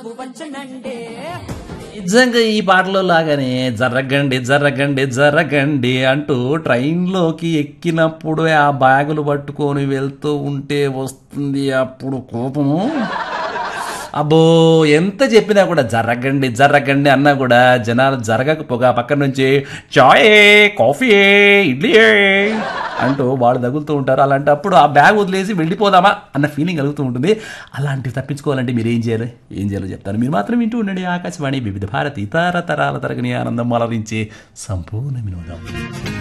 నిజంగా ఈ పాటలో లాగానే జరగండి జరగండి జరగండి అంటూ ట్రైన్లోకి ఎక్కినప్పుడు ఆ బ్యాగులు పట్టుకొని వెళ్తూ ఉంటే వస్తుంది అప్పుడు కోపము అబ్బో ఎంత చెప్పినా కూడా జరగండి జరగండి అన్నా కూడా జనాలు జరగకపోగా పక్కన నుంచి చాయ్ కాఫీ ఇడ్లీ అంటూ వాళ్ళు తగులుతూ ఉంటారు అలాంటప్పుడు ఆ బ్యాగ్ వదిలేసి వెళ్ళిపోదామా అన్న ఫీలింగ్ కలుగుతూ ఉంటుంది అలాంటివి తప్పించుకోవాలంటే మీరు ఏం చేయాలి ఏం చేయాలో చెప్తాను మీరు మాత్రం వింటూ ఉండండి ఆకాశవాణి వివిధ భారతి ఇతర తరాల తరగని ఆనందం అలరించి సంపూర్ణ వినోదం